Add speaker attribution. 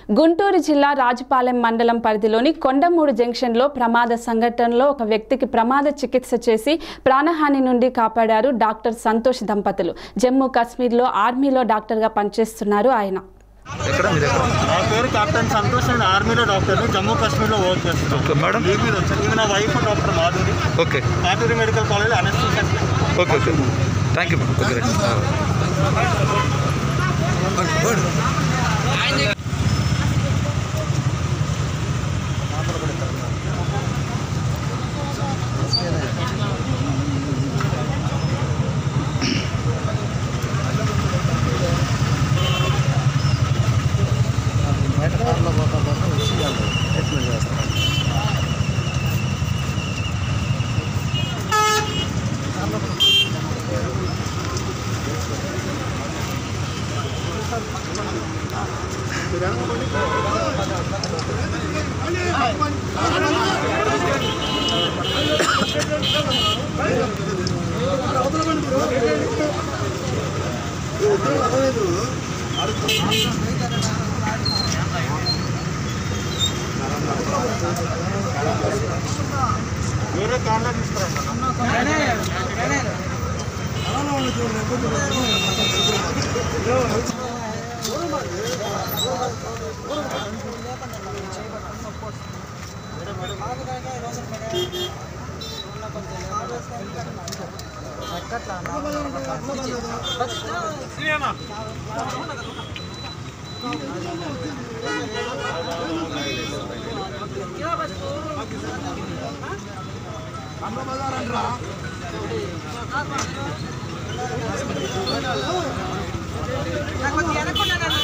Speaker 1: గుంటూరు జిల్లా రాజుపాలెం మండలం పరిధిలోని కొండమూడు జంక్షన్లో ప్రమాద సంఘటనలో ఒక వ్యక్తికి ప్రమాద చికిత్స చేసి ప్రాణహాని నుండి కాపాడారు డాక్టర్ సంతోష్ దంపతులు జమ్మూ కాశ్మీర్లో ఆర్మీలో డాక్టర్గా పనిచేస్తున్నారు ఆయన
Speaker 2: ఎక్కడ మీరు ఎక్కడ
Speaker 3: నా పేరు కెప్టెన్ సంతోష్ నేను ఆర్మీలో డాక్టర్ని జమ్మూ కాశ్మీర్లో వర్క్ చేస్తున్నాను
Speaker 2: ఓకే మేడం
Speaker 3: లీవ్ మీద వచ్చాను ఇది నా wife doctor Madhuri
Speaker 2: okay
Speaker 3: Katuri medical college anaesthetist
Speaker 2: okay okay thank you madam okay right
Speaker 3: వేరే క్యాన్లో తీసుకురండి
Speaker 4: నాకు వెనకుండా నన్ను